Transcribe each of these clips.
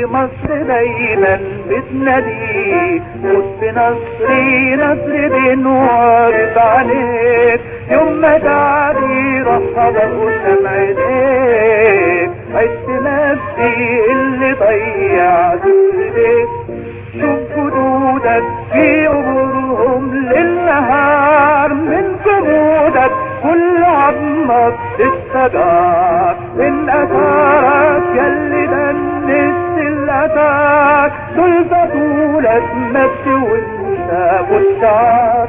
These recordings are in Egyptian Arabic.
مصر دايما بتناديك موت بنصري نصر بنعرض عليك يوم ما تعدي رحب قدام عينيك عشت نفسي اللي ضيعت ايديك شوف جدودك في قبورهم للنهار من جمودك كل عظمك اتجار من اثارك يلي دنست الاتاك دول طولك مجد وانت بشار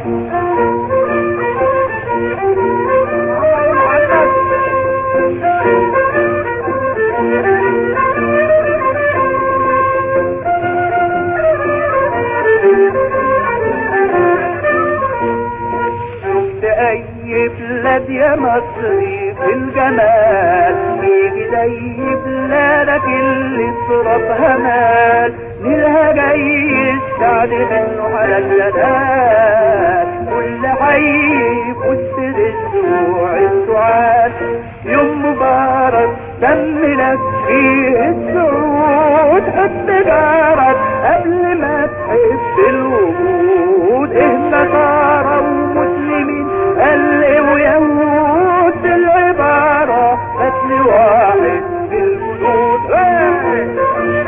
شفت اي بلاد يا مصري في الجمال يجي زي بلادك اللي صرفها مال نيلها جاي السعد منه على الجلال كل حي فوت الاسبوع السعاد يوم مبارك دم لك فيه السعود حب جارك قبل ما تحب الوجود ايه نصارى ومسلمين قل ويهود العبارة قتل واحد في الوجود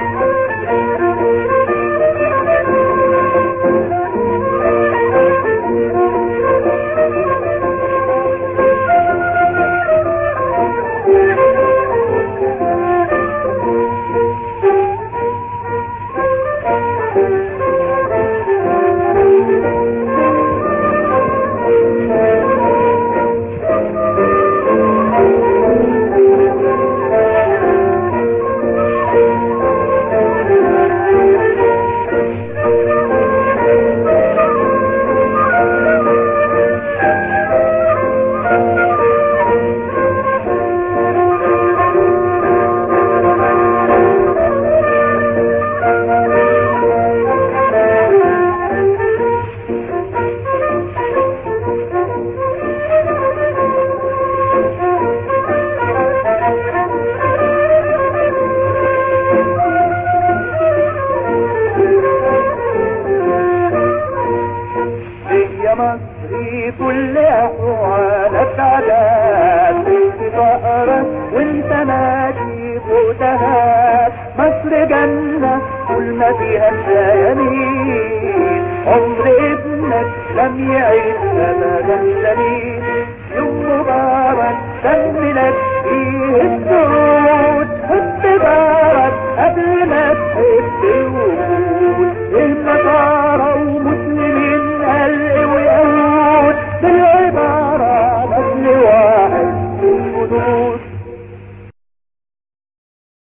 يا مصري كل احوالك عذاب في ظهرك وانت ماشي فوتها مصر جنة كل ما فيها الشيامين عمر ابنك لم يعيش ابدا سليم يوم مبارك دم لك فيه السرور